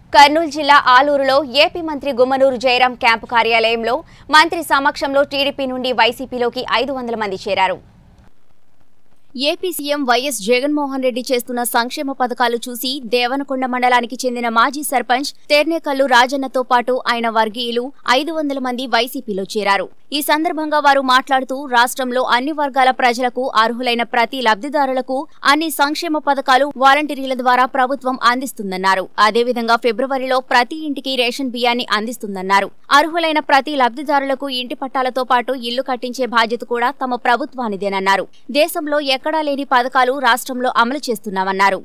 కర్నూలు జిల్లా ఆలూరులో ఏపీ మంత్రి గుమ్మనూరు జయరాం క్యాంపు కార్యాలయంలో మంత్రి సమక్షంలో టీడీపీ నుండి వైసీపీలోకి ఐదు వందల మంది చేరారు AP CM YS Jaganmohan Reddy చేస్తున్న సంక్షేమ పథకాలు చూసి దేవనకొండ మండలానికి చెందిన మాజీ సర్పంచ్ తెర్నేకల్లు రాజన్నతో పాటు ఆయన వర్గీయులు ఐదు వందల మంది వైసీపీలో చేరారు ఈ సందర్భంగా వారు మాట్లాడుతూ రాష్ట్రంలో అన్ని వర్గాల ప్రజలకు అర్హులైన ప్రతి లబ్ధిదారులకు అన్ని సంక్షేమ పథకాలు వాలంటీర్ల ద్వారా ప్రభుత్వం అందిస్తుందన్నారు అదేవిధంగా ఫిబ్రవరిలో ప్రతి ఇంటికి రేషన్ బియ్యాన్ని అందిస్తుందన్నారు అర్హులైన ప్రతి లబ్ధిదారులకు ఇంటి పట్టాలతో పాటు ఇల్లు కట్టించే బాధ్యత కూడా తమ ప్రభుత్వానిదేనన్నారు దేశంలో ఎక్కడా లేని పథకాలు రాష్ట్రంలో అమలు చేస్తున్నామన్నారు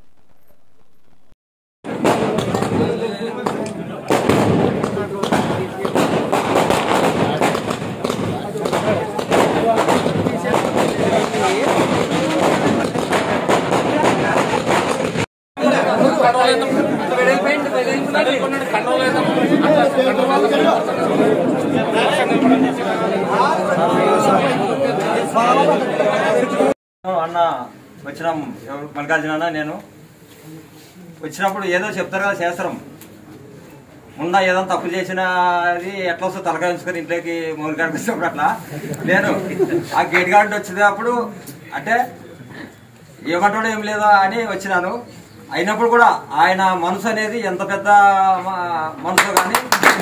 అన్న వచ్చినాం ఎవరు మల్లికార్జున అన్న నేను వచ్చినప్పుడు ఏదో చెప్తారు కదా శాస్త్రం మొన్న ఏదో తప్పు చేసిన అది ఎట్లా వస్తుందో తలకాయ ఉంచుకొని ఇంట్లోకి మొదలు కాడికి వచ్చినప్పుడు అట్లా నేను ఆ గేట్ గార్డ్ వచ్చినప్పుడు అంటే ఏమంటాడో ఏం లేదా అని వచ్చినాను అయినప్పుడు కూడా ఆయన మనసు అనేది ఎంత పెద్ద మ- మనసు కానీ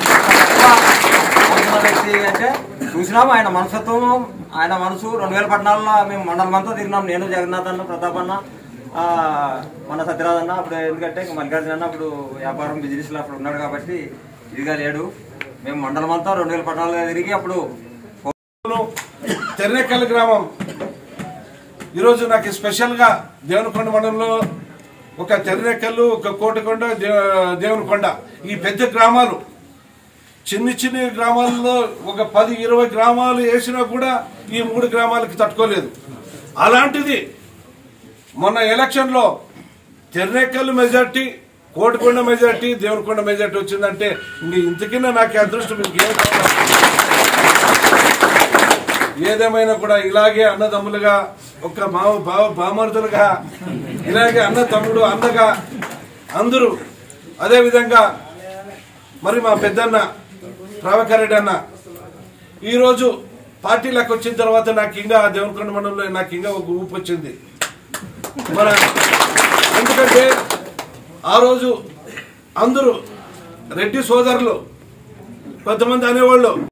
మనసున్న వ్యక్తి అంటే చూసినాము ఆయన మనసత్వం ఆయన మనసు రెండు వేల పద్నాలుగులో మేము మండలం అంతా తిరిగినాం నేను జగన్నాథ్ అన్న ప్రతాప్ అన్న ఆ, మన సత్యరాజ్ అన్న అప్పుడు ఎందుకంటే ఇంకా మల్లికార్జున అన్న అప్పుడు వ్యాపారం బిజినెస్లో అప్పుడు ఉన్నాడు కాబట్టి ఇదిగా లేడు మేము మండలం అంతా రెండు వేల పద్నాలుగులో తిరిగి అప్పుడు తెర్నేకల్ గ్రామం ఈరోజు నాకు స్పెషల్గా దేవునికొండ మండలంలో ఒక తెర్నేకల్లు ఒక కోటకొండ దే- దేవునికొండ ఈ పెద్ద గ్రామాలు చిన్ని చిన్ని గ్రామాల్లో ఒక పది ఇరవై గ్రామాలు వేసినా కూడా ఈ మూడు గ్రామాలకి తట్టుకోలేదు అలాంటిది మొన్న ఎలక్షన్లో Ternekal majority Kotikonda majority Devunikonda majority వచ్చిందంటే ఇంక ఇంతకిన్నా నాకు ఈ అదృష్టం ఇంకేం కావాలి ఏదేమైనా కూడా ఇలాగే అన్నదమ్ములుగా ఒక మావ బావ బామర్దులుగా ఇలాగే అన్న తమ్ముడు అన్నగా అందరూ అదేవిధంగా మరి మా పెద్దన్న ప్రభాకర్ రెడ్డి అన్న ఈరోజు పార్టీలకు వచ్చిన తర్వాత నాకు ఇంకా దేవనకొండ మండలంలో నాకు ఇంకా ఒక ఊపు వచ్చింది మన ఎందుకంటే ఆ రోజు అందరూ రెడ్డి సోదరులు కొంతమంది అనేవాళ్ళు